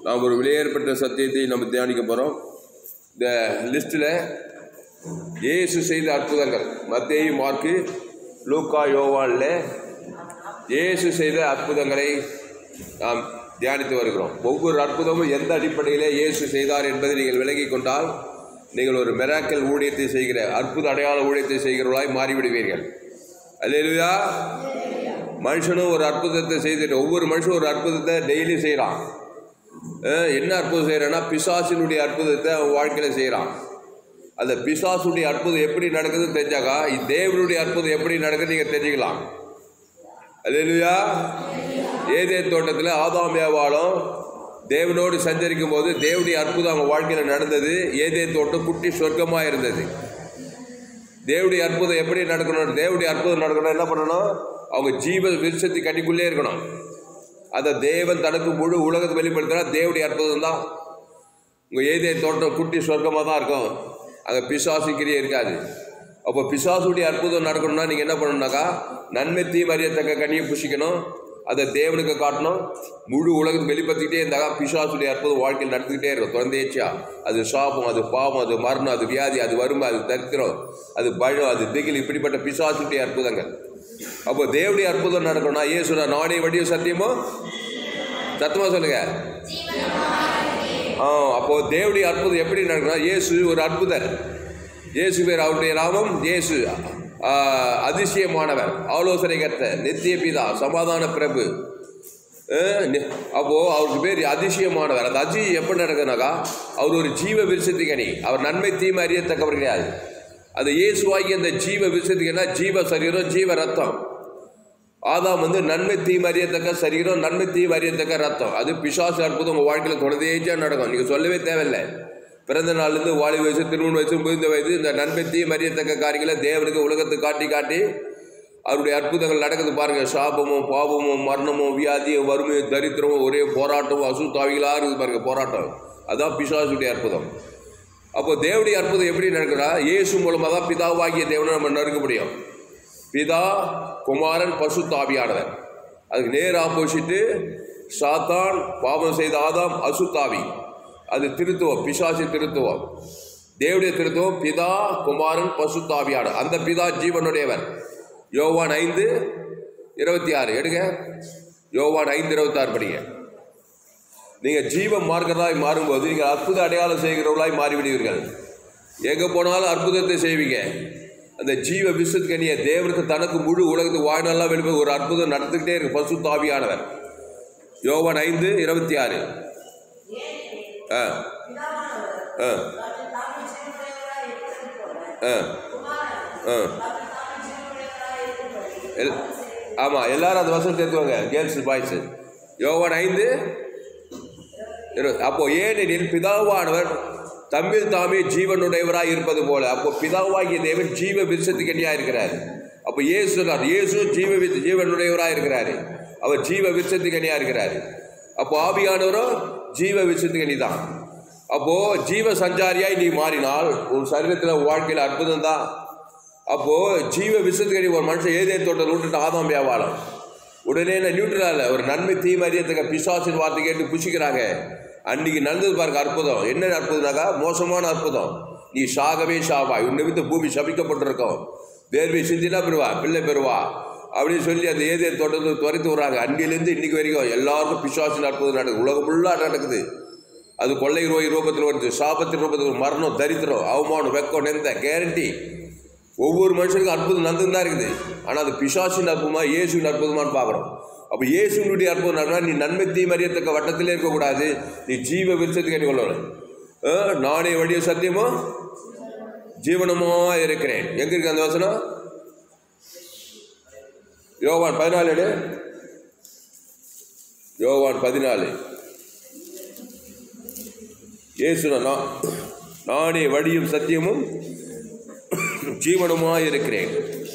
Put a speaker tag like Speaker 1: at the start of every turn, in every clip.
Speaker 1: நாம் ஒரு வெளியேறப்பட்ட சத்தியத்தை நம்ம தியானிக்க போகிறோம் இந்த லிஸ்ட்டில் இயேசு செய்த அற்புதங்கள் மத்தேயு மார்க்கு லூக்கா யோவானில் இயேசு செய்த அற்புதங்களை நாம் தியானித்து வருகிறோம் ஒவ்வொரு அற்புதமும் எந்த அடிப்படையிலே இயேசு செய்தார் என்பதை நீங்கள் விளங்கிக் கொண்டால் நீங்கள் ஒரு மெராக்கல் ஊழியத்தை செய்கிற அற்புத அடையாள ஊழியத்தை செய்கிறவர்களாய் மாறிவிடுவீர்கள் அல்லேலூயா மனுஷனும் ஒரு அற்புதத்தை செய்துட்டு ஒவ்வொரு மனுஷனும் ஒரு அற்புதத்தை டெய்லி செய்கிறான் அஹ் என்ன அற்புதம் செய்கிறான்னா பிசாசினுடைய அற்புதத்தை அவன் வாழ்க்கையில் செய்கிறான் அந்த பிசாசுடைய அற்புதம் எப்படி நடக்குதுன்னு தெரிஞ்சாக்கா இ- தேவனுடைய அற்புதம் எப்படி நடக்குது நீங்கள் தெரிஞ்சுக்கலாம் அல்லேலூயா ஏதே தோட்டத்தில் ஆதாம் ஏவாளும் தேவனோடு சஞ்சரிக்கும் போது தேவனுடைய அற்புதம் அவங்க வாழ்க்கையில் நடந்தது ஏதே தோட்டம் குட்டி சொர்க்கமாக இருந்தது தேவனுடைய அற்புதம் எப்படி நடக்கணும் தேவனுடைய அற்புதம் நடக்கணும் என்ன பண்ணணும் அவங்க ஜீவ விருட்சத்தை கட்டிக்குள்ளே இருக்கணும் அதை தேவன் தனக்கு முழு உலகத்தை வெளிப்படுத்தினா தேவனுடைய அற்புதம் தான் உங்கள் ஏதே தோட்டம் குட்டி சொர்க்கமாக தான் இருக்கும் அங்கே பிசாசுக்கிரியே இருக்காது அப்போ பிசாசுடைய அற்புதம் நடக்கணும்னா நீங்கள் என்ன பண்ணணும்னாக்கா நன்மை தீம் அறியத்தக்க கனியை புஷிக்கணும் அதை தேவனுக்கு காட்டணும் முழு உலகத்தை வெளிப்படுத்திக்கிட்டே இருந்தாக்கா பிசாசுடைய அற்புதம் வாழ்க்கையில் நடந்துக்கிட்டே இருக்கும் தொடர்ந்தேச்சியா அது சாபம் அது பாவம் அது மரணம் அது வியாதி அது வறுமை அது தரித்திரம் அது பழம் அது திகில் இப்படிப்பட்ட பிசாசுடைய அற்புதங்கள் அப்போ தேவனுடைய அற்புதம் நடக்கணும்னா ஏசுனா நானே வடிவ சத்தியமோ சத்தமாக சொல்லுங்க ஆ அப்போ தேவனுடைய அற்புதம் எப்படி நடக்கணும் இயேசு ஒரு அற்புதர் இயேசு பேர் அவருடைய நாமம் இயேசு ஆ, அதிசயமானவர் ஆலோசனை கர்த்த நித்திய பிதா சமாதான பிரபு ஆ, நி- அப்போ அவருக்கு பேர் அதிசயமானவர் அந்த அதிசயம் எப்படி நடக்குதுனாக்கா அவர் ஒரு ஜீவ விருசத்துக்கணி அவர் நன்மை தீமை அறியத்தக்கவர் கிடையாது அந்த இயேசுவாகி அந்த ஜீவ விருசத்துக்கனா ஜீவ சரீரம் ஜீவ ரத்தம் ஆதாம் வந்து நன்மை தீமை அறியத்தக்க சரீரம் நன்மை தீமை அறியத்தக்க ரத்தம் அது பிசாசு அற்புதம் உங்கள் வாழ்க்கையில் தொடர்ந்தேச்சா நடக்கும் நீங்கள் சொல்லவே தேவையில்லை பிறந்த நாள்லேருந்து வாலி வயசு திருமண வயசு முதிர்ந்த வயது இந்த நன்மை தீமை அறியத்தக்க காரியங்களை தேவனுக்கு உலகத்துக்கு காட்டி காட்டி அவருடைய அற்புதங்கள் நடக்குது பாருங்க சாபமும் பாவமும் மரணமும் வியாதியும் வறுமையும் தரித்திரமும் ஒரே போராட்டமும் அசுத்தாவிகளாக இருக்குது பாருங்க போராட்டம் அதான் பிசாசுடைய அற்புதம் அப்போ தேவனுடைய அற்புதம் எப்படி நடக்குதா இயேசு மூலமாக தான் பிதாவாகிய தேவனை நம்ம நறுக்க முடியும் பிதா குமாரன் பசு தாவியானவர் அதுக்கு நேர் ஆப்போசிட்டு சாத்தான் பாவம் செய்த ஆதாம் அசுத்தாவி அது திருத்துவம் பிசாசு திருத்துவம் தேவனுடைய திருத்துவம் பிதா குமாரன் பசு தாவியானவர் அந்த பிதா ஜீவனுடையவர் யோவான் ஐந்து இருபத்தி ஆறு எடுங்க யோவான் ஐந்து இருபத்தாறு படிங்க நீங்கள் ஜீவ மார்க்கராய் மாறும்போது நீங்கள் அற்புத அடையாளம் செய்கிறவர்களாய் மாறிவிடுவீர்கள் எங்கே போனாலும் அற்புதத்தை செய்வீங்க அந்த ஜீவ விசுத்கனிய தேவனுக்கு தனக்கு முழு உலகத்துக்கு வாழ்நாளெல்லாம் வெளிப்பது ஒரு அற்புதம் நடந்துக்கிட்டே இருக்கு பசு தாவியானவர் யோவான் ஐந்து இருபத்தி ஆறு ஆ ஆ ஆ ஆ எல் ஆமாம் எல்லாரும் அந்த வசனம் சேர்த்துவாங்க கேர்ள்ஸ் பாய்ஸு யோவான் ஐந்து இரு- அப்போ ஏனெனில் பிதாவானவர் தம்மில் தாமே ஜீவனுடையவராய் இருப்பது போல அப்போ பிதாவாகிய தேவன் ஜீவ விருட்சத்துக்கனியாக இருக்கிறார் அப்போ இயேசு சொன்னார் இயேசு ஜீவ வி- ஜீவனுடையவராக இருக்கிறாரு அவர் ஜீவ விருட்சத்துக்கனியாக இருக்கிறாரு அப்போ ஆவியானவரும் ஜீவ விருட்சத்துக்கனி தான் அப்போ ஜீவ சஞ்சாரியாய் நீ மாறினால் உன் சரீரத்தில் வாழ்க்கையில் அற்புதம் தான் அப்போ ஜீவ விசுத்துக்கடி ஒரு மனுஷன் ஏதே தோட்டம் விட்டுட்டு ஆதாம் வியாபாரம் உடனே நான் நியூட்ரலா இல்லை ஒரு நன்மை தீமை அறியத்துக்கு பிசாசின் வார்த்தை கேட்டு புசிக்கிறாங்க அன்னைக்கு நடந்தது பாருங்க அற்புதம் என்ன அற்புதம்னாக்கா மோசமான அற்புதம் நீ சாகவே சாவாய் உன் நிமித்த பூமி சபிக்கப்பட்டிருக்கும் வேர்வை சிந்தினா பெறுவா பிள்ளை பெறுவா அப்படின்னு சொல்லி அந்த ஏதே தோட்டத்தை துரைத்து விடுறாங்க அன்னிலேருந்து இன்னைக்கு வரைக்கும் எல்லாருக்கும் பிசாசின் அற்புதம் நடக்குது உலகம் ஃபுல்லாக நடக்குது அது கொள்ளை நோய் ரூபத்தில் வருது சாபத்தின் ரூபத்தில் வருது. மரணம் தரித்திரம் அவமானம் வெக்கம் நெந்த கேரண்டி ஒவ்வொரு மனுஷனுக்கும் அற்புதம் நடந்துன்னு தான் இருக்குது ஆனால் அது பிசாசின் அற்புதமா இயேசுவின் அற்புதமான்னு பார்க்குறோம் அப்போ இயேசுனுடைய அற்புதம் நடனா நீ நன்மை தீமறியத்தக்க வட்டத்திலே இருக்கக்கூடாது நீ ஜீவ விருச்சத்துக்கு என்ன கொள்ளணும் ஆ, நானே வழிய சத்தியமோ ஜீவனமோ இருக்கிறேன் எங்க இருக்கு அந்த வசனம் யோவான் பதினாலு எடு யோவான் பதினாலு இயேசுனா நான் நானே வழியும் சத்தியமும் ஜீவனுமாய் இருக்கிறேன்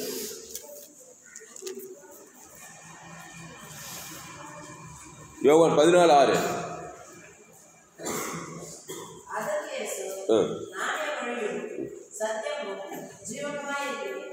Speaker 1: யோவான் பதினாலு ஆறு
Speaker 2: அதற்கு இயேசு,
Speaker 1: ஆ.
Speaker 2: நானே வழியும் சத்தியமும் ஜீவனுமாயிருக்கிறேன்.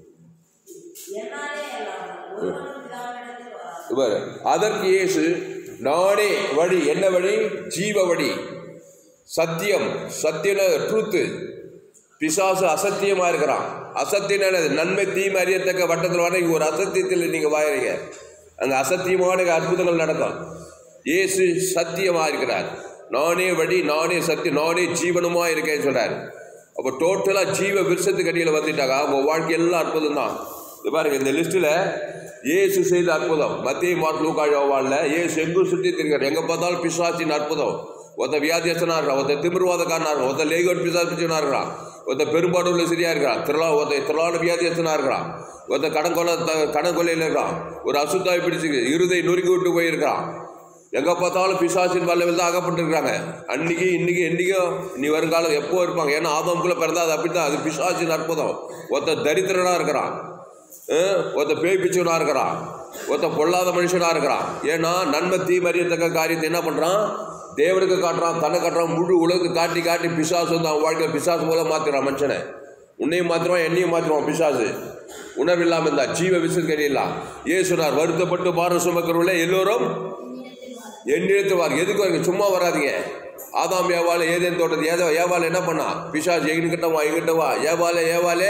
Speaker 2: என்னாலே அல்லாமல் ஒருவனும் பிதாவினிடத்தில் வராது.
Speaker 1: இவர் அதற்கு இயேசு நானே வழி என்ன வழி ஜீவ வழி சத்தியம் சத்தியம் ட்ரூத்து பிசாசு அசத்தியமா இருக்கிறான் அசத்தியன நன்மை தீமை அறியத்தக்க வட்டத்தில் வர ஒரு அசத்தியத்தில் நீங்க வாயறீங்க அங்க அசத்தியமான அற்புதங்கள் நடக்கும் இயேசு சத்தியமா இருக்கிறார் நானே வழி நானே சத்தியம் நானே ஜீவனுமா இருக்கேன்னு சொல்றாரு அப்போ டோட்டலா ஜீவ விருஷத்துக்கு அடியில் வந்துட்டாங்க அவங்க வாழ்க்கை எல்லாம் அற்புதம் தான் இது பாருங்க இந்த லிஸ்ட்டில் இயேசு செய்த அற்புதம் மத்திய மார்க் லூக்காழ்வாளில் இயேசு எங்கும் சுற்றி திருக்கிறார் எங்கே பார்த்தாலும் பிசாசின் அற்புதம் ஒருத்த வியாதியஸ்தனா இருக்கிறான் ஒருத்த திமிர்வாதக்காரனா இருக்கிறான் ஒருத்த லேகோட் பிசாசு பிடிச்சவனா இருக்கிறான் ஒருத்த பெரும்பாடுள்ள சரியா இருக்கிறான் திருளா ஒருத்த திரளான வியாதியஸ்தனா இருக்கிறான் ஒருத்த கடன் கொலை த- கடன் கொலையில் இருக்கான் ஒரு அசுத்தாய் பிடிச்சு இருதை நொறுக்கி விட்டு போயிருக்கான் எங்கே பார்த்தாலும் பிசாசின் வல்லவில் தான் அகப்பட்டிருக்கிறாங்க அன்னைக்கு இன்னைக்கு என்னைக்கும் இனி வருங்காலம் எப்போ இருப்பாங்க ஏன்னா ஆதாமுக்குள்ள பிறந்தா அது அப்படி தான் அது பிசாசின் அற்புதம் ஒருத்த தரித்திரனா இருக்கிறான் அஹ், ஒருத்த பேய் பிச்சவனா இருக்கிறான் ஒருத்த பொல்லாத மனுஷனா இருக்கிறான் ஏன்னா நன்மை தீமறியத்தக்க காரியத்தை என்ன பண்றான் தேவனுக்கு காட்டுறான் தன்னை காட்டுறான் முழு உலகத்துக்கு காட்டி காட்டி பிசாசு வந்து அவன் வாழ்க்கையில் பிசாசு போல மாத்திரான் மனுஷனை உன்னையும் மாத்திருவான் என்னையும் மாத்திருவான் பிசாசு உணர்வில்லாமல் இருந்தா ஜீவ விசுக்கரியெல்லாம் ஏசுனார் வருத்தப்பட்டு பாரம் சுமக்கிறவர்களே எல்லோரும் என்னிடத்துவார் எதுக்கு வரீங்க சும்மா வராதீங்க ஆதாம் ஏவால ஏதேன் தோட்டத்து ஏதோ ஏவால என்ன பண்ணா பிசாசு எங்கிட்ட வா எங்கிட்ட வா ஏவாலே ஏவாலே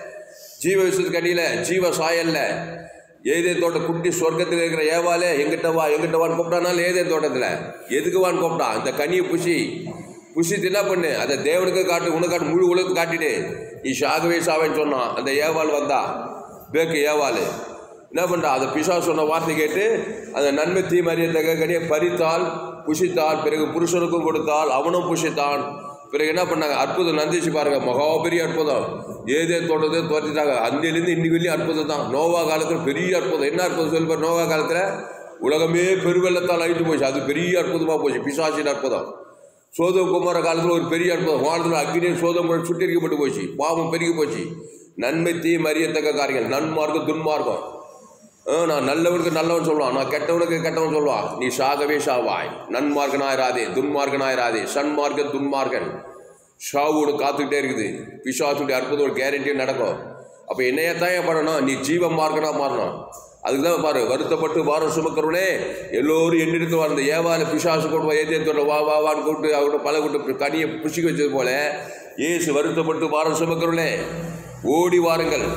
Speaker 1: ஜீவ விசுக்கு அடியில ஜீவ சாயல்ல ஏதேன் தோட்ட குட்டி சொர்க்கத்தில் இருக்கிற ஏவாலே எங்கிட்ட வா எங்கிட்ட வான்னு கூப்பிட்டானாலும் ஏதேன் தோட்டத்தில் எதுக்கு வான்னு கூப்பிட்டான் இந்த கனியை புஷி புஷித்து என்ன பண்ணு அதை தேவனுக்கு காட்டு உனக்கு காட்டு முழு உலகத்துக்கு காட்டிடு நீ சாகவே சாவேன்னு சொன்னான் அந்த ஏவாள் வந்தா பேக்கு ஏவாள் என்ன பண்ணுறா அதை பிசா சொன்ன வார்த்தை கேட்டு அந்த நன்மை தீமறியத்தக்க கனியை பறித்தால் புஷித்தால் பிறகு புருஷனுக்கும் கொடுத்தால் அவனும் புஷித்தான் பிறகு என்ன பண்ணாங்க அற்புதம் நந்திச்சு பாருங்க மகா பெரிய அற்புதம் ஏதே தோட்டத்தை தோற்றிட்டாங்க அந்திலிருந்து இன்னி வெளியும் அற்புதம் தான் நோவா காலத்தில் பெரிய அற்புதம் என்ன அற்புதம் சொல்லி பாரு நோவா காலத்தில் உலகமே பெருவெள்ளத்தால் அழித்து போச்சு அது பெரிய அற்புதமாக போச்சு பிசாசின் அற்புதம் சோதம் குமார காலத்தில் ஒரு பெரிய அற்புதம் வானத்தில் அக்னியும் சோதம் சுட்டரிக்கப்பட்டு போச்சு பாவம் பெருகி போச்சு நன்மை தீம் அறியத்தக்க காரியங்கள் நன்மார்க்கம் துன்மார்க்கம் ஆ, நான் நல்லவனுக்கு நல்லவன் சொல்லுவான் நான் கெட்டவனுக்கு கெட்டவன் சொல்லுவான் நீ சாகவே சாவாய் நன்மார்க்கனாயிராதே துன்மார்க்கனாயிராதே சன்மார்க்கன் துன்மார்க்கன் ஷாவோடு காத்துக்கிட்டே இருக்குது பிசாசுடைய அற்புதம் ஒரு கேரண்டியும் நடக்கும் அப்போ என்னையத்தான் ஏன் பண்ணணும் நீ ஜீவ மார்க்கனா மாறணும் அதுக்கு தான் பாரு வருத்தப்பட்டு வாரம் சுமக்கிறவனே எல்லோரும் எண்ணிடத்து வாழ்ந்த ஏவால பிசாசு கொண்டு வா ஏத்தியத்தோட வா வா வான்னு கூப்பிட்டு அவரோட பல கூட்டு கனியை புசிக்க வச்சது போல இயேசு வருத்தப்பட்டு வாரம் சுமக்கிறவனே ஓடி வாருங்கள்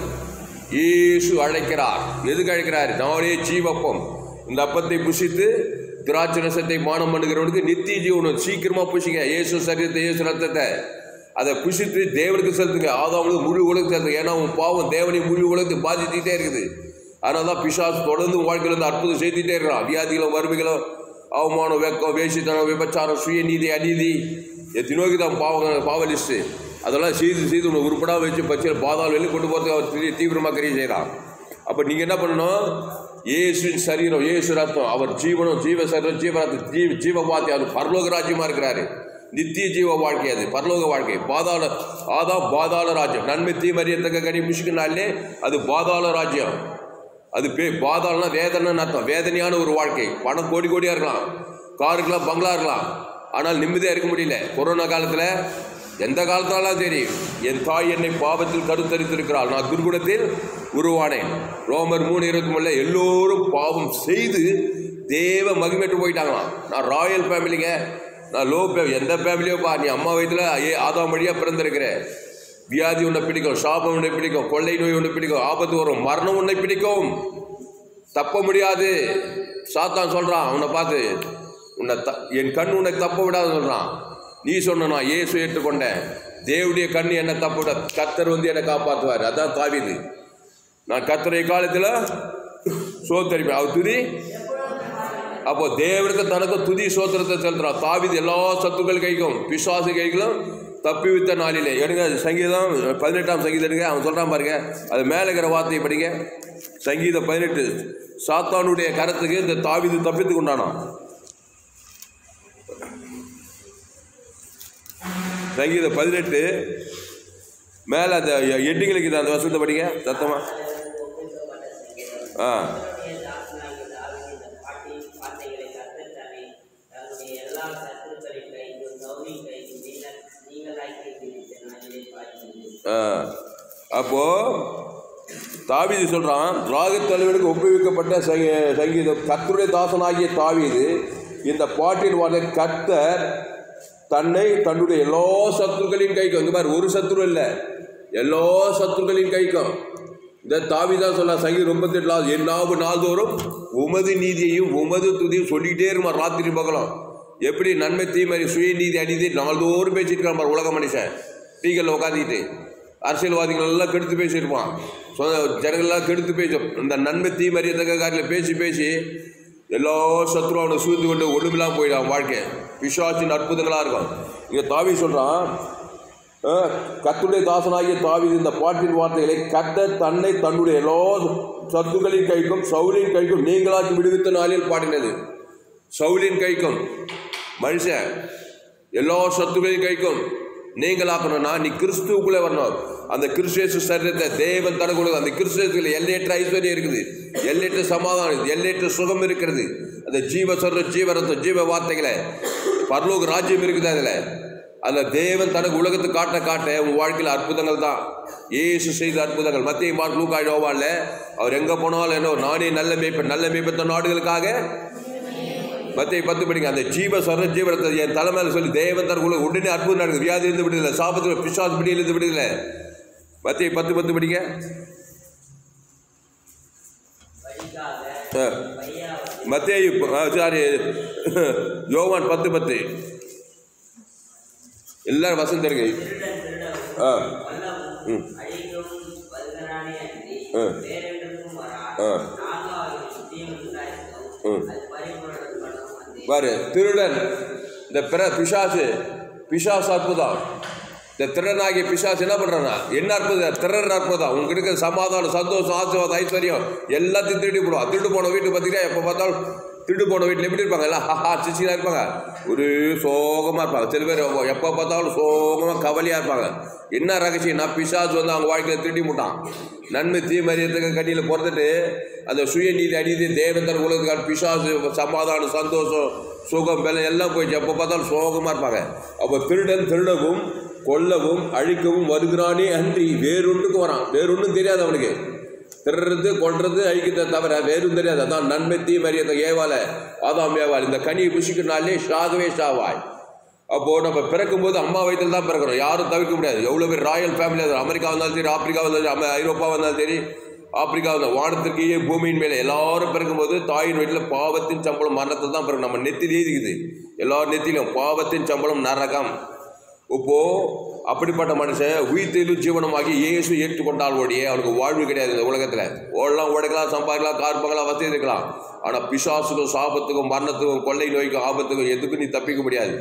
Speaker 1: இயேசு அழைக்கிறார் எதுக்கு அழைக்கிறார் நானே ஜீவப்பம் இந்த அப்பத்தை புசித்து திராட்சை ரசத்தை மானம் பண்ணுகிறவனுக்கு நித்திய ஜீவனம் சீக்கிரமா புசிங்க இயேசு சரீரத்தை இயேசு ரத்தத்தை அதை புசித்து தேவனுக்கு செலுத்துங்க ஆதாமுக்கு முழு உலகத்துக்கு செலுத்துங்க ஏன்னா உன் பாவம் தேவனை முழு உலகத்தை பாதிச்சுட்டே இருக்குது அதனால தான் பிசாசு தொடர்ந்து உன் வாழ்க்கையில இருந்து அற்புதம் செய்துட்டே இருக்கிறான் வியாதிகளும் வறுமைகளும் அவமானம் வெக்கம் வேசித்தனம் விபச்சாரம் சுயநீதி அநீதி எத்தனோக்கு தான் பாவம் பாவ லிஸ்ட்டு அதெல்லாம் செய்து செய்து உன்னை உருப்படா வச்சு பச்சையில் பாதாள வெளியே கொண்டு போகிறதுக்கு அவர் தீ- தீவிரமாக கரிய செய்கிறான் அப்போ நீங்கள் என்ன பண்ணணும் இயேசுவின் சரீரம் இயேசு ரத்தம் அவர் ஜீவனம் ஜீவ சரீரம் ஜீவ ரத்தம் ஜீவ ஜீவ பாத்தி அவர் பரலோக ராஜ்யமாக இருக்கிறாரு நித்திய ஜீவ வாழ்க்கை அது பரலோக வாழ்க்கை பாதாள ஆதான் பாதாள ராஜ்யம் நன்மை தீமறியத்தக்க கனி முஷிக்கினாலே அது பாதாள ராஜ்யம் அது பே பாதாளம்னா வேதனைன்னு அர்த்தம் வேதனையான ஒரு வாழ்க்கை பணம் கோடி கோடியாக இருக்கலாம் கார் இருக்கலாம் பங்களா இருக்கலாம் ஆனால் நிம்மதியாக இருக்க முடியல கொரோனா காலத்தில் எந்த காலத்தாலும் சரி என் தாய் என்னை பாவத்தில் கருத்தரித்திருக்கிறாள் நான் துர்குணத்தில் உருவானேன் ரோமர் மூணு இருபத்தி மூணுல எல்லோரும் பாவம் செய்து தேவ மகிமைட்டு போயிட்டாங்களாம் நான் ராயல் ஃபேமிலிங்க நான் லோ ஃபே எந்த ஃபேமிலியோப்பா நீ அம்மா வயதில் ஏ ஆதாம் வழியாக பிறந்திருக்கிற வியாதி உன்னை பிடிக்கும் சாபம் உன்னை பிடிக்கும் கொள்ளை நோய் உன்னை பிடிக்கும் ஆபத்து வரும் மரணம் உன்னை பிடிக்கும் தப்ப முடியாது சாத்தான் சொல்றான் உன்னை பார்த்து உன்னை த என் கண் உன்னை தப்ப விடாது சொல்றான் நீ சொன்ன நான் இயேசு ஏற்றுக்கொண்டேன் தேவனுடைய கண் என்னை தப்ப விட கத்தர் வந்து என்னை காப்பாற்றுவார் அதான் தாவிது நான் கத்தரை காலத்தில் சோத்தரிப்பேன் அவர் துதி அப்போ தேவனுக்கு தனக்கு துதி சோத்திரத்தை செலுத்துறான் தாவிது எல்லா சத்துக்கள் கைக்கும் பிசாசு கைகளும் தப்பி வித்த நாளிலே எடுங்க சங்கீதம் பதினெட்டாம் சங்கீதம் எடுங்க அவன் சொல்றான் பாருங்க அது மேலே இருக்கிற வார்த்தையை படிங்க சங்கீதம் பதினெட்டு சாத்தானுடைய கரத்துக்கு இந்த தாவிது தப்பித்து கொண்டானான் சங்கீதம் பதினெட்டு மேலே அந்த எட்டுங்களுக்கு அந்த வசனத்தை படிங்க சத்தமா ஆ ஆ. அப்போ தாவீது சொல்றான் ராகத் தலைவனுக்கு ஒப்புவிக்கப்பட்ட சங்கீ- சங்கீதம் கர்த்தருடைய தாசனாகிய தாவீது இந்த பாட்டின் வார்த்தை கர்த்தர் தன்னை தன்னுடைய எல்லா சத்துருக்களின் கைக்கும் இங்க பாரு ஒரு சத்துரு இல்லை எல்லா சத்துருக்களின் கைக்கும் இந்த தாவிதான் சொல்ல சங்கீதம் முப்பத்தி எட்டு என் நாவு நாள்தோறும் உமது நீதியையும் உமது துதியும் சொல்லிக்கிட்டே இருமா ராத்திரி பகலாம் எப்படி நன்மை தீமை சுயநீதி அநீதி நாள்தோறும் பேசிட்டு இருக்கான் பாரு உலக மனுஷன் டீக்கல்ல உட்காந்துக்கிட்டு அரசியல்வாதிகள் எல்லாம் கெடுத்து பேசியிருப்பான் சொந்த ஜனங்கள்லாம் கெடுத்து பேசும் இந்த நன்மை தீமறியத்தக்க காரில் பேசி பேசி எல்லா சத்ரும் அவனை சூழ்ந்து கொண்டு ஒழுமில்லாம் போயிடும் வாழ்க்கை விசுவாசின் அற்புதங்களாக இருக்கும் இங்கே தாவி சொல்கிறான் கத்துடைய தாசனாகிய தாவீது இந்த பாட்டின் வார்த்தைகளை கத்த தன்னை தன்னுடைய எல்லா சத்துக்களின் கைக்கும் சவுலின் கைக்கும் நீங்களாக்கி விடுவித்த நாளில் பாடினது சவுலின் கைக்கும் மனுஷன் எல்லா சத்துக்களின் கைக்கும் நீங்களாக்கணும்னா நீ கிறிஸ்துவுக்குள்ளே வரணும் அந்த கிறிஸ்துவேசு சரீரத்தை தேவன் தனக்குள்ள அந்த கிறிஸ்துவத்தில் எல்லையற்ற ஐஸ்வர்யம் இருக்குது எல்லையற்ற சமாதானம் எல்லையற்ற சுகம் இருக்கிறது அந்த ஜீவ சொல்ற ஜீவரத்தம் ஜீவ வார்த்தைகளை பரலோக ராஜ்யம் இருக்குது அதில் அதில் தேவன் தனக்கு உலகத்தை காட்ட காட்ட உன் வாழ்க்கையில் அற்புதங்கள் தான் இயேசு செய்த அற்புதங்கள் மத்திய மார்க் லூக்காய் நோவால அவர் எங்கே போனாலும் என்ன நானே நல்ல மேய்ப்பன் நல்ல மேய்ப்பத்த நாடுகளுக்காக மத்திய பத்து படிங்க அந்த ஜீவ சொர ஜீவனத்தை என் தலைமையில சொல்லி தேவன் தனக்குள்ள உடனே அற்புதம் நடக்குது வியாதி இருந்து விடுதலை சாபத்தில் பிசாசு பிடியிலிருந்து விடுதலை மத்திய பத்து பத்து படிங்க ஆ. மத்தேயு ஆ, சாரி யோவான் பத்து பத்து எல்லாரும் வசந்த இருக்கு ஆ ம் ஆ. ஆ. ம். பாரு திருடன் இந்த பிற பிசாசு பிசாசு அற்புதம் இந்த திருடனாகிய பிசாசு என்ன பண்றானா என்ன அற்புதம் திறன் அற்புதம் உங்களுக்கு இருக்கிற சமாதானம் சந்தோஷம் ஆசீர்வாதம் ஐஸ்வர்யம் எல்லாத்தையும் திருடி போடுவான் திருடு போன வீட்டுக்கு பார்த்தீங்கன்னா எப்போ பார்த்தாலும் திருடு போன வீட்டில் எப்படி இருப்பாங்க எல்லாம் ஹஹா சிச்சியாக இருப்பாங்க ஒரு சோகமாக இருப்பாங்க சில பேர் எப்போ பார்த்தாலும் சோகமாக கவலையாக இருப்பாங்க என்ன ரகசியம் நான் பிசாசு வந்து அவங்க வாழ்க்கையில் திருடி முட்டான் நன்மை தீமரியத்துக்கு கண்ணியில் பிறந்துட்டு அந்த சுயநீதி அநீதி தேவந்தர் உலகத்துக்கான பிசாசு சமாதானம் சந்தோஷம் சுகம் பலம் எல்லாம் போயிடுச்சு எப்போ பார்த்தாலும் சோகமாக இருப்பாங்க அப்போ திருடன் திருடவும் கொல்லவும் அழிக்கவும் வருகிறானே அன்றி வேறொன்றுக்கு வரான் வேறொன்றும் தெரியாது அவனுக்கு திருடுறது கொல்றது அழிக்கிறத தவிர வேறும் தெரியாது அதான் நன்மை தீமரியத்தை ஏவால ஆதாம் ஏவாள் இந்த கனியை புஷிக்கிறனாலே ஷாகவே ஷாவாய் அப்போ நம்ம பிறக்கும்போது அம்மா வயிற்றில் தான் பிறக்கிறோம் யாரும் தவிர்க்க முடியாது எவ்வளோ பேர் ராயல் ஃபேமிலி அது அமெரிக்கா வந்தாலும் சரி ஆப்பிரிக்கா வந்தாலும் சரி அமெ- ஐரோப்பா வந்தாலும் சரி ஆப்பிரிக்கா வந்தால் வானத்திற்கு கீழே பூமியின் மேலே எல்லாரும் பிறக்கும்போது தாயின் வீட்டில் பாவத்தின் சம்பளம் மரணத்தில் தான் பிறகு நம்ம நெத்திலே இருக்குது எல்லார் நெத்திலும் பாவத்தின் சம்பளம் நரகம் இப்போ அப்படிப்பட்ட மனுஷன் உயிர்த்திலும் ஜீவனமாகி இயேசு ஏற்றுக்கொண்டால் ஓடியே அவனுக்கு வாழ்வு கிடையாது இந்த உலகத்தில் ஓடலாம் ஓடைக்கலாம் சம்பாதிக்கலாம் கார் பங்களா வசதி இருக்கலாம் ஆனால் பிசாசுக்கும் சாபத்துக்கும் மரணத்துக்கும் கொள்ளை நோய்க்கும் ஆபத்துக்கும் எதுக்கும் நீ தப்பிக்க முடியாது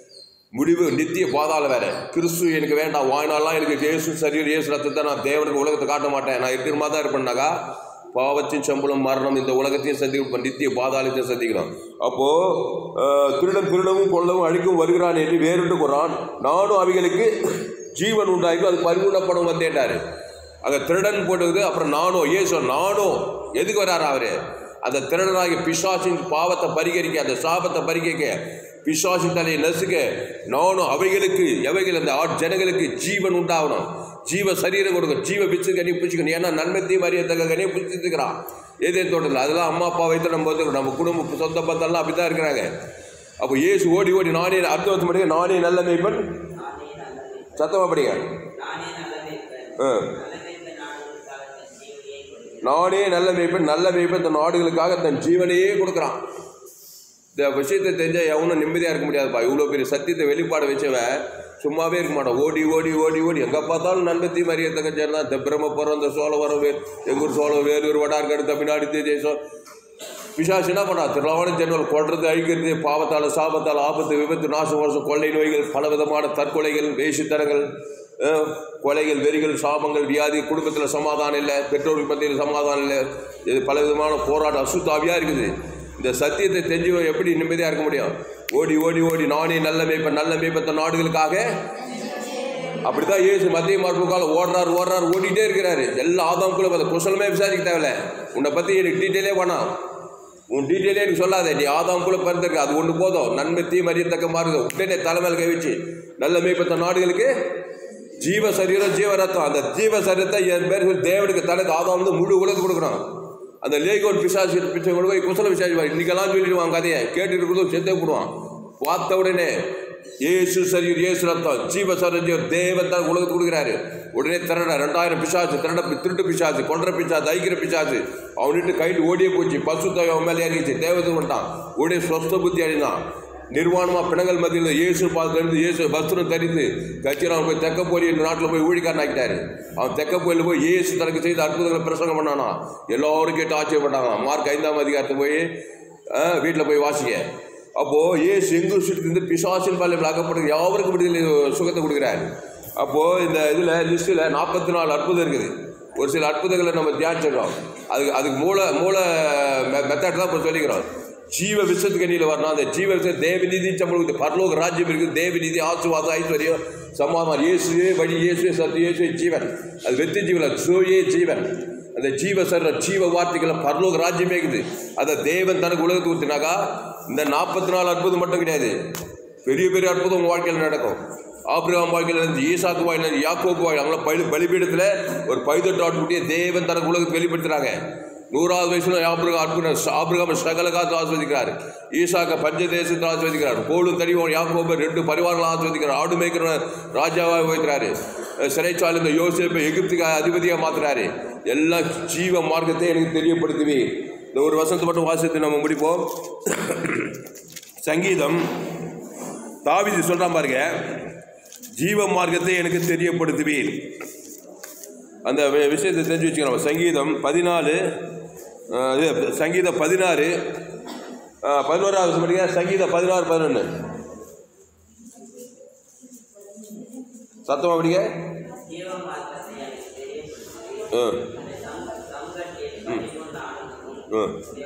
Speaker 1: முடிவு நித்திய பாதாள வேற கிறிஸ்து எனக்கு வேண்டாம் வாழ்நாள்லாம் எனக்கு இயேசு சரீரம் இயேசு ரத்தத்தை நான் தேவனுக்கு உலகத்தை காட்ட மாட்டேன் நான் இருக்கிற மாதிரி தான் இருப்பேன்னாக்கா பாவத்தின் சம்பளம் மரணம் இந்த உலகத்தையும் சந்திக்கணும் நித்திய பாதாளத்தையும் சந்திக்கணும் அப்போ அஹ், திருடன் திருடவும் கொள்ளவும் அழிக்கும் வருகிறான் என்று வேறொன்று கூறான் நானும் அவைகளுக்கு ஜீவன் உண்டாக்கும் அது பரிபூர்ணப்படம் வந்தேன்டாரு அங்கே திருடன் போட்டது அப்புறம் நானும் ஏசோ நானும் எதுக்கு வராரு அவரு அந்த திருடனாகிய பிசாசின் பாவத்தை பரிகரிக்க அந்த சாபத்தை பரிகரிக்க பிசாசின் தலையை நசுக்க நானும் அவைகளுக்கு எவைகள் அந்த ஆட் ஜனங்களுக்கு ஜீவன் உண்டாகணும் ஜீவ சரீரம் கொடுக்கும் ஜீவ பிச்சு கனி பிடிச்சிக்கணும் ஏன்னா நன்மைத்தையும் அறியத்தக்க கனியை பிடிச்சிருக்கிறான் ஏதே தோட்டத்தில் அதெல்லாம் அம்மா அப்பா வைத்து நம்ம வந்து நம்ம குடும்ப சொந்த பந்தம்லாம் அப்படி தான் இருக்கிறாங்க அப்போ இயேசு ஓடி ஓடி நானே அர்த்தம் படிக்க நானே நல்ல மேய்ப்பன் சத்தமாக படிங்க ஆ நானே நல்ல மேய்ப்பன் நல்ல மேய்ப்பன் தன் நாடுகளுக்காக தன் ஜீவனையே கொடுக்குறான் இந்த விஷயத்தை தெரிஞ்சால் எவனும் நிம்மதியாக இருக்க முடியாதுப்பா இவ்வளோ பெரிய சத்தியத்தை வெளிப்பாடு வச்சவன் சும்மாவே இருக்க மாட்டான் ஓடி ஓடி ஓடி ஓடி எங்கே பார்த்தாலும் நன்மத்தி மரியத்தக்க சேர்ந்தா இந்த பிரம்மபுரம் இந்த சோழவரம் வே எங்கூர் சோழம் வேலூர் வடார்கடு தமிழ்நாடு இந்திய தேசம் பிசாசு என்ன பண்ணா திருவாவணம் ஜெனரல் கொள்றது அழிக்கிறது பாவத்தால் சாபத்தால் ஆபத்து விபத்து நாசம் வருஷம் கொள்ளை நோய்கள் பலவிதமான தற்கொலைகள் வேசித்தனங்கள் அஹ், கொலைகள் வெறிகள் சாபங்கள் வியாதி குடும்பத்தில் சமாதானம் இல்லை பெற்றோர்கள் மத்தியில் சமாதானம் இல்லை இது பலவிதமான போராட்டம் அசுத்தாவியாக இருக்குது இந்த சத்தியத்தை தெரிஞ்சு எப்படி நிம்மதியாக இருக்க முடியும் ஓடி ஓடி ஓடி நானே நல்ல மேய்ப்பன் நல்ல மேய்ப்பத்த நாடுகளுக்காக அப்படிதான் இயேசு மத்திய மார்புக்கால ஓடுறாரு ஓடுறாரு ஓடிட்டே இருக்கிறாரு எல்லா ஆதாமுக்குள்ள அந்த குசலமே விசாரிக்க தேவையில்ல உன்னை பற்றி எனக்கு டீட்டெயிலே வேணாம் உன் டீட்டெயிலே எனக்கு சொல்லாத நீ ஆதாமுக்குள்ள பிறந்திருக்க அது ஒன்று போதும் நன்மை தீ மறியத்தக்க மாறுது உடனே தலைமையில் கை வச்சு நல்ல மேய்ப்பத்த நாடுகளுக்கு ஜீவ சரீரம் ஜீவ ரத்தம் அந்த ஜீவ சரீரத்தை என் பேர் சொல்லி தேவனுக்கு தனக்கு ஆதாம் வந்து முழு உலகத்துக்கு கொடுக்கணும் அந்த லேகோன் பிசாசு பிச்சை கொண்டு போய் குசல விசாரிப்பார் இன்னைக்கெல்லாம் சொல்லிடுவான் கதையை கேட்டுட்டு இருக்கிறதும் செத்தே போடுவான் பார்த்த உடனே இயேசு சரீர் இயேசு ரத்தம் ஜீவ சரீர் தேவன் தான் உலகத்துக்கு கொடுக்குறாரு உடனே திரட ரெண்டாயிரம் பிசாசு திரட திருட்டு பிசாசு கொன்ற பிசாசு ஐக்கிற பிசாசு அவனிட்டு கையில் ஓடியே போச்சு பசு தாய் அவன் மேலே இறங்கிச்சு தேவத்துக்கு வந்துட்டான் உடனே சொஸ்த புத்தி அடைந்தான் நிர்வாணமா பிணங்கள் மத்தியில் இயேசு பார்த்து இயேசு வஸ்திரம் தரித்து கச்சிராமன் போய் தெக்க போய் நாட்டில் போய் ஊழிக்காரன் ஆக்கிட்டாரு அவன் தெக்க போயில் போய் இயேசு தனக்கு செய்த அற்புதங்களை பிரசங்கம் பண்ணானா எல்லாரும் கேட்டு ஆச்சரியப்பட்டாங்க மார்க் ஐந்தாம் அதிகாரத்தை போய் வீட்டில் போய் வாசிக்க அப்போ இயேசு எங்கு சுற்றி பிசாசின் பாலில் அகப்படுற யாவருக்கும் விடுதலை சுகத்தை கொடுக்குறாரு அப்போ இந்த இதில் லிஸ்ட்டில் நாற்பத்தி நாலு அற்புதம் இருக்குது ஒரு சில அற்புதங்களை நம்ம தியானிச்சிடறோம் அதுக்கு அதுக்கு மூல மூல மெத்தட் தான் இப்போ சொல்லிக்கிறோம் ஜீவ விஸ்வத்துக்கு அணியில் வரணும் அந்த ஜீவ விஸ்வ தேவநீதி சம்பளம் பரலோக ராஜ்யம் இருக்குது தேவநீதி ஆசுவாதம் ஐஸ்வர்யம் சமாதானம் இயேசுவே வழி இயேசுவே சத்து இயேசுவே ஜீவன் அது வெற்றி ஜீவன் சோயே ஜீவன் அந்த ஜீவ சர்ற ஜீவ வார்த்தைகளை பரலோக ராஜ்யமே இருக்குது அதை தேவன் தனக்கு உலகத்துக்கு ஊற்றினாக்கா இந்த நாற்பத்தி நாலு அற்புதம் மட்டும் கிடையாது பெரிய பெரிய அற்புதம் உங்கள் வாழ்க்கையில் நடக்கும் ஆபிரகாம் வாழ்க்கையில் இருந்து ஈசாக்கு வாயில் இருந்து யாக்கோக்கு வாயில் அவங்கள பலி பலிபீடத்தில் ஒரு பைதட்டு ஆட்டுக்குட்டியை தேவன் தனக்கு உலகத்துக்கு வெளிப்படுத்துகிறாங்க நூறாவது வயசுல ஆபிரகாம் அற்புதம் ஆபிரகாம் சகல காத்து ஆஸ்வதிக்கிறார் ஈசாக்க பஞ்சதேசத்தை ஆஸ்வதிக்கிறார் கோலும் தடிவன் யாக்கோபர் ரெண்டு பரிவாரங்களை ஆஸ்வதிக்கிறார் ஆடு மேய்க்கிறவன் ராஜாவாக வைக்கிறாரு சிறைச்சாலை இந்த யோசிப்பை எகிப்துக்கு அதிபதியாக மாத்துறாரு எல்லா ஜீவ மார்க்கத்தை எனக்கு தெரியப்படுத்துவி இந்த ஒரு வசனத்தை மட்டும் வாசித்து நம்ம முடிப்போம் சங்கீதம் தாவிதி சொல்றான் பாருங்க ஜீவ மார்க்கத்தை எனக்கு தெரியப்படுத்துவீர் அந்த வி- விஷயத்தை தெரிஞ்சு வச்சுக்கிறோம் சங்கீதம் பதினாலு அஹ், இது சங்கீதம் பதினாறு அஹ், பதினோராவது வருஷம் படிங்க சங்கீதம் பதினாறு பதினொன்று சத்தமாக படிங்க ஆ ஆ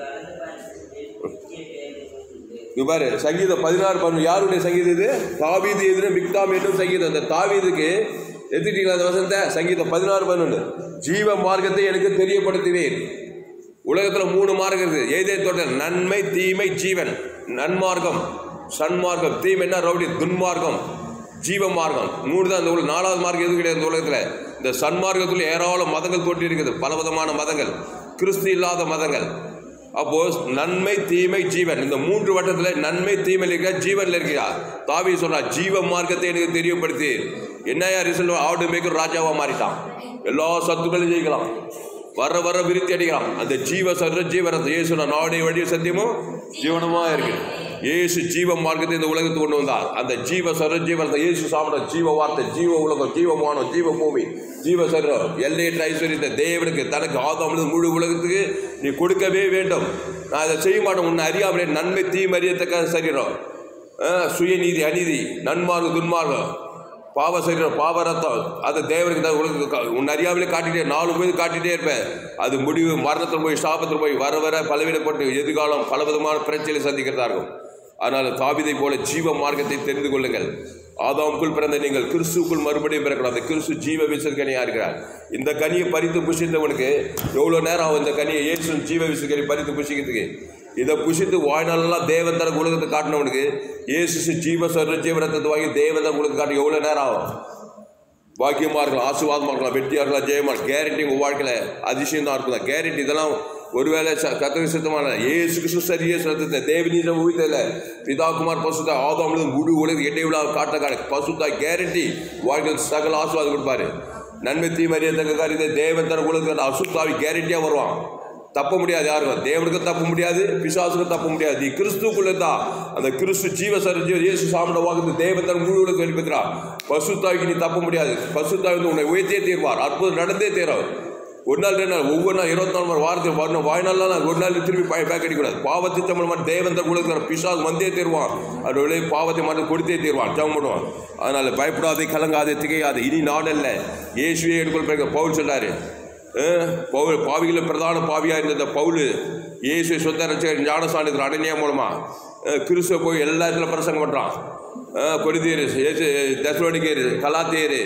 Speaker 1: இங்க பாரு சங்கீதம் பதினாறு பதினொன்று யாருடைய சங்கீதம் இது தாவீது எதிர மிக்தாம் என்னும் சங்கீதம் அந்த தாவீதுக்கு எடுத்துட்டீங்களா அந்த வசனத்தை சங்கீதம் பதினாறு பதினொன்று ஜீவ மார்க்கத்தை எனக்கு தெரியப்படுத்துவேன் உலகத்தில் மூணு மார்க்கம் இருக்குது ஏதே தோட்ட நன்மை தீமை ஜீவன் நன்மார்க்கம் சன்மார்க்கம் தீமைன்னா ரவுடி துன்மார்க்கம் ஜீவ மார்க்கம் மூணு தான் இந்த உலக நாலாவது மார்க்கம் எதுவும் கிடையாது இந்த உலகத்தில் இந்த சன்மார்க்கத்தில் ஏராளம் மதங்கள் தோன்றி இருக்குது பலவிதமான மதங்கள் கிறிஸ்து இல்லாத மதங்கள் அப்போ நன்மை தீமை ஜீவன் இந்த மூன்று வட்டத்தில் நன்மை தீமையில் இருக்க ஜீவன்ல இருக்கியா தாவி சொல்றா ஜீவ மார்க்கத்தை எனக்கு தெரியப்படுத்தி என்னையா ரிசல்ட் ஆடு மேய்க்கிற ராஜாவா மாறிட்டான் எல்லா சத்துக்களையும் ஜெயிக்கலாம் வர வர விருத்தி அடிக்கலாம் அந்த ஜீவ சர்ற ஜீவரத்தை இயேசு நாடைய வழி சத்தியமும் ஜீவனமா இருக்கு இயேசு ஜீவ மார்க்கத்தை இந்த உலகத்துக்கு கொண்டு வந்தார் அந்த ஜீவ சர்ற ஜீவனத்தை இயேசு சாப்பிட ஜீவ வார்த்தை ஜீவ உலகம் ஜீவ மானம் ஜீவ பூமி ஜீவ சர்றம் எல்லையற்ற ஐஸ்வர்யத்தை தேவனுக்கு தனக்கு ஆதாம் முழு உலகத்துக்கு நீ கொடுக்கவே வேண்டும் நான் அதை செய்ய மாட்டேன் உன்னை அறியாமலே நன்மை தீமறியத்தக்க சரீரம் அஹ், சுயநீதி அநீதி நன்மார்க்கம் துன்மார்க்கம் பாவ சரீரம் பாவ ரத்தம் அது தேவனுக்கு தான் உலக கா- உன் அறியாமலே காட்டிட்டே நாலு போய் காட்டிட்டே இருப்பேன் அது முடிவு மரணத்தில் போய் சாபத்தில் போய் வர வர பலவீனப்பட்டு எதிர்காலம் பலவிதமான பிரச்சனைகளை சந்திக்கிறதா இருக்கும் அதனால் தாவிதை போல ஜீவ மார்க்கத்தை தெரிந்து கொள்ளுங்கள் ஆதாமுக்குள் பிறந்த நீங்கள் கிறிஸ்துக்குள் மறுபடியும் பிறக்கணும் அந்த கிறிஸ்து ஜீவ விசுக்கனியாக இருக்கிறார் இந்த கனியை பறித்து புஷித்தவனுக்கு எவ்வளோ நேரம் ஆகும் இந்த கனியை இயேசு ஜீவ விசுக்கனி பறித்து புஷிக்கிறதுக்கு இதை புஷித்து வாழ்நாளெல்லாம் தேவன் தர உலகத்தை காட்டினவனுக்கு இயேசு ஜீவ சர்வ ஜீவரத்தை வாங்கி தேவன் தர உலகத்தை காட்டி எவ்வளோ நேரம் ஆகும் பாக்கியமாக இருக்கலாம் ஆசீர்வாதமாக இருக்கலாம் வெற்றியாக இருக்கலாம் ஜெயமா கேரண்டி உங்கள் வாழ்க்கையில் அதிசயம் தான் இருக்கும் கேரண்டி இதெல்லாம் ஒருவேளை கத்திரி சுத்தமான ஏசு கிறிஸ்து சரியே சத்தத்தை தேவநீத ஊழியத்தில் பிதாகுமார் பசுதா ஆதாம் முழு உலக எட்டை விழா காட்ட காட பசுதா கேரண்டி வாழ்க்கையில் சகல ஆசீர்வாதம் கொடுப்பாரு நன்மை தீமறியத்தக்க காரியத்தை தேவன் தர உலகத்தில் அசுத்தாவி கேரண்டியாக வருவான் தப்ப முடியாது யாருக்கும் தேவனுக்கும் தப்ப முடியாது பிசாசுக்கும் தப்ப முடியாது நீ கிறிஸ்துக்குள்ள தான் அந்த கிறிஸ்து ஜீவ சரஜீவ இயேசு சாமிட வாக்குது தேவன் தன் முழு உலகம் வெளிப்படுத்துறா பசுத்தாவிக்கு நீ தப்ப முடியாது பசுத்தாவி வந்து உன்னை உயர்த்தே தீர்வார் அற்புதம் நடந்தே தீரும் ஒரு நாள் ரெண்டு நாள் ஒவ்வொரு நாள் இருபத்தி நாலு மணி வாரத்தில் வரணும் வாழ்நாள்லாம் நான் ஒரு நாள் திருப்பி பய பேக் அடிக்கூடாது பாவத்தை சம்பளம் மட்டும் தேவன் தன் உலகத்தில் பிசாசு வந்தே தீர்வான் அது விளைய பாவத்தை மட்டும் கொடுத்தே தீர்வான் ஜெபம் பண்ணுவான் அதனால பயப்படாதே கலங்காதே திகையாதே இனி நாடல்ல இயேசுவே எடுக்கொள் பிறகு பவுல் சொல்றாரு அஹ் பவுல் பாவிகளில் பிரதான பாவியாக இருந்த இந்த பவுல் இயேசு சொந்த ரட்சகர் ஞானசானத்தில் அடனியா மூலமா அஹ் கிறிஸ்துவ போய் எல்லா இடத்துல பிரசங்கம் பண்ணுறான் கொடிதீர் ஏசு தசுவனிக்கேர் கலாத்தேர்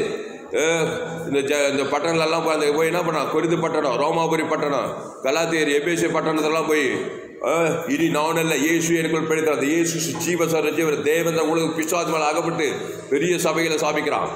Speaker 1: இந்த ஜ இந்த பட்டணங்கள்லாம் போய் அந்த போய் என்ன பண்ணான் கொரிது பட்டணம் ரோமாபுரி பட்டணம் கலாத்தேர் எபேசி பட்டணத்தெல்லாம் போய் அஹ், இனி நான் அல்ல இயேசு எனக்குள் படித்தார் அந்த இயேசு ஜீவ சர ஜீவ தேவன் உலக பிசாது மேலே அகப்பட்டு பெரிய சபைகளை சாபிக்கிறான்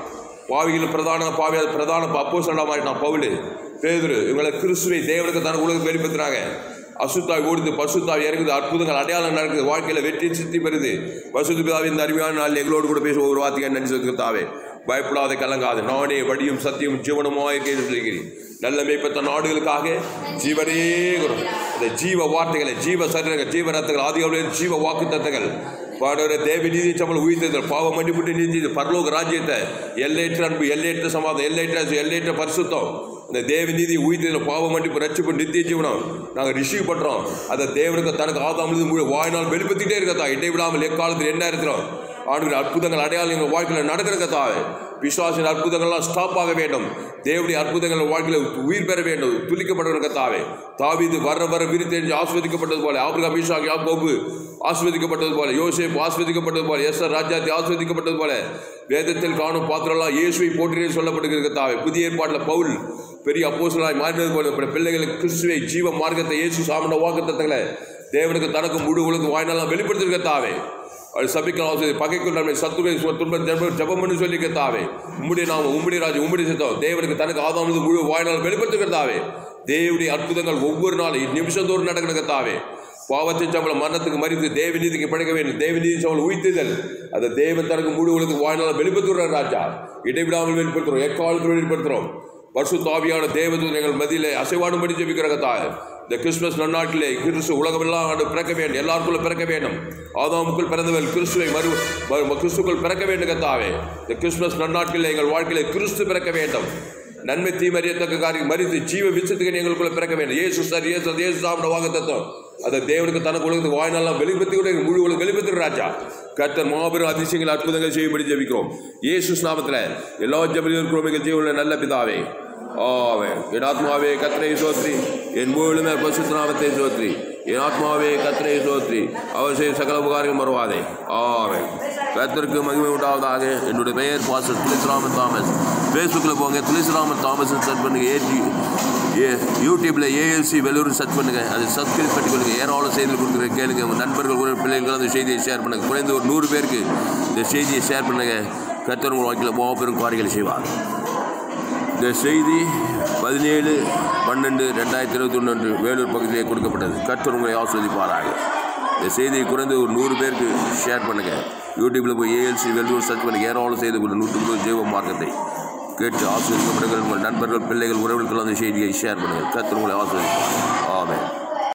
Speaker 1: பாவிகள் பிரதான பாவியால் பிரதான அப்போஸ்தலனா மாறிட்டான் பவுலு பேதுரு இவங்களை கிறிஸ்துவை தேவனுக்கு தனக்கு உலகத்தை வெளிப்படுத்துறாங்க அசுத்தாய் ஓடுது பசுத்தாய் இறங்குது அற்புதங்கள் அடையாளம் நடக்குது வாழ்க்கையில வெற்றி சித்தி பெறுது பசுத்து பிதாவின் இந்த அருமையான நாள் எங்களோடு கூட பேசும் ஒரு வார்த்தையை நன்றி தாவே பயப்படாத கலங்காது நானே வடியும் சத்தியம் ஜீவனமாக இருக்கேன் சொல்கிறேன் நல்ல மேய்ப்பத்த நாடுகளுக்காக ஜீவனே குரு. இந்த ஜீவ வார்த்தைகளை ஜீவ சரீரங்கள் ஜீவ ரத்தங்கள் ஆதிகாவில் ஜீவ வாக்கு தத்தங்கள் பாடுற தேவ நீதி சம்பளம் உயிர்த்தல் பாவ மன்னிப்புட்டு நீதி பரலோக ராஜ்யத்தை எல்லையற்ற அன்பு எல்லையற்ற சமாதம் எல்லையற்ற எல்லையற்ற பரிசுத்தம் இந்த தேவ நீதி உயிர்த்தல் பாவ மன்னிப்பு ரட்சிப்பு நித்திய ஜீவனம் நாங்கள் ரிசீவ் பண்றோம் அதை தேவனுக்கு தனக்கு ஆதாமிலிருந்து முழு வாழ்நாள் வெளிப்படுத்திட்டே இருக்கத்தா இடைவிடாமல் எக்காலத்தில் என்ன இருக்கிறோம் ஆண்டுகள் அற்புதங்கள் அடையாளம் எங்கள் வாழ்க்கையில் நடக்கிற தாவே விசுவாசின் அற்புதங்கள்லாம் ஸ்டாப் ஆக வேண்டும் தேவனுடைய அற்புதங்கள் வாழ்க்கையில் உயிர் பெற வேண்டும் துளிக்கப்பட தாவே தாவீது வர வர விரித்தெறிஞ்சு ஆஸ்வதிக்கப்பட்டது போல ஆபிரகாம் ஈசாக் யாக்கோபு ஆஸ்வதிக்கப்பட்டது போல யோசேப் ஆஸ்வதிக்கப்பட்டது போல எஸ்ஆர் ராஜாத்தி ஆஸ்வதிக்கப்பட்டது போல வேதத்தில் காணும் பாத்திரம்லாம் இயேசுவை போற்றினே சொல்லப்படுகிறது தாவே புதிய ஏற்பாட்டில் பவுல் பெரிய அப்போஸ்தலனாய் மாறினது போல இப்ப பிள்ளைகளுக்கு கிறிஸ்துவை ஜீவ மார்க்கத்தை இயேசு சாமன வாக்குத்தத்தங்களை தேவனுக்கு தனக்கு முழு உலக வாய்நாளாம் வெளிப்படுத்திருக்க தாவே அது சபிக்கலாம் அவசியம் பகைக்குள் நம்மை சத்துருவை துன்பம் ஜெபம் ஜெபம் பண்ணி சொல்லி தாவே உம்முடைய நாம உம்முடைய ராஜ்யம் உம்முடைய சித்தம் தேவனுக்கு தனக்கு ஆதாமது முழு வாய்நாள் வெளிப்படுத்துகிறதாவே தேவனுடைய அற்புதங்கள் ஒவ்வொரு நாளும் நிமிஷந்தோறும் நடக்கிற தாவே பாவத்தின் சம்பளம் மரணத்துக்கு மறித்து தேவ நீதிக்கு படைக்க வேண்டும் தேவ நீதி சம்பளம் உயிர்த்துதல் அதை தேவன் தனக்கு முழு உலகத்துக்கு வாழ்நாள் வெளிப்படுத்துகிறார் ராஜா இடைவிடாமல் வெளிப்படுத்துகிறோம் எக்காலத்தில் வெளிப்படுத்துகிறோம் பசு தாவியான தேவதூதன் எங்கள் மதியிலே அசைவாடும்படி ஜெபிக்கிற தாய் இந்த கிறிஸ்துமஸ் நன்னாட்டிலே கிறிஸ்து உலகமெல்லாம் ஆண்டு பிறக்க வேண்டும் எல்லாருக்குள்ள பிறக்க வேண்டும் ஆதாமுக்குள் பிறந்தவள் கிறிஸ்துவை மறு மறு- கிறிஸ்துக்குள் பிறக்க வேண்டும் கத்தாவே இந்த கிறிஸ்துமஸ் நன்னாட்டிலே எங்கள் வாழ்க்கையிலே கிறிஸ்து பிறக்க வேண்டும் நன்மை தீமறியத்தக்க காரியம் மறித்து ஜீவ விச்சத்துக்கு எங்களுக்குள்ள பிறக்க வேண்டும் இயேசு சார் இயேசு இயேசு சாப்பிட வாங்க தத்துவம் அதை தேவனுக்கு தனக்கு உலகத்துக்கு வாழ்நாளெல்லாம் வெளிப்படுத்தி கூட எங்கள் முழு உலகம் வெளிப்படுத்துகிற ராஜா கர்த்தர் மாபெரும் அதிசயங்கள் அற்புதங்கள் செய்யும்படி ஜெபிக்கிறோம் இயேசு நாமத்தில் எல்லா ஜபரியும் குரோமிகள் ஜீவனில் நல்ல பிதாவே ஆமென் என் ஆத்மாவே கத்திரை சோத்ரி என் முழுமே பசுநாமத்தை சோத்ரி என் ஆத்மாவே கத்திரை சோத்ரி அவர் செய்யும் சகல உபகாரியம் வருவாதே ஆமென் கர்த்தருக்கு மகிமை உண்டாவதாக என்னுடைய பெயர் பாஸ்டர் துளிசிராமன் தாமஸ் ஃபேஸ்புக்கில் போங்க துளிசிராமன் தாமஸ் சர்ச் பண்ணுங்க ஏஜி ஏ யூடியூப்பில் ஏஎல்சி வெள்ளூர் சர்ச் பண்ணுங்க அதை சப்ஸ்கிரைப் பண்ணிக்கொள்ளுங்க ஏராளம் செய்தி கொடுக்குற கேளுங்க உங்கள் நண்பர்கள் கூட பிள்ளைகளுக்கு அந்த செய்தியை ஷேர் பண்ணுங்க குறைந்த ஒரு நூறு பேருக்கு இந்த செய்தியை ஷேர் பண்ணுங்க கர்த்தர் உங்கள் வாழ்க்கையில் மாபெரும் காரியங்களை செய்வார் இந்த செய்தி பதினேழு பன்னெண்டு ரெண்டாயிரத்தி இருபத்தி ஒன்று வேலூர் பகுதியிலே கொடுக்கப்பட்டது கர்த்தர் உங்களை ஆஸ்வதிப்பாராக இந்த செய்தியை குறைந்து ஒரு நூறு பேருக்கு ஷேர் பண்ணுங்கள் யூடியூப்பில் போய் ஏஎல்சி வெள்ளூர் சர்ச் பண்ணி ஏராளம் செய்து கொண்டு நூற்றுக்கு ஜீவ மார்க்கத்தை கேட்டு ஆஸ்வதிக்கப்படுங்கள் உங்கள் நண்பர்கள் பிள்ளைகள் உறவுகளுக்கெல்லாம் அந்த செய்தியை ஷேர் பண்ணுங்கள் கர்த்தர் உங்களை ஆஸ்வதிப்பார் ஆமென்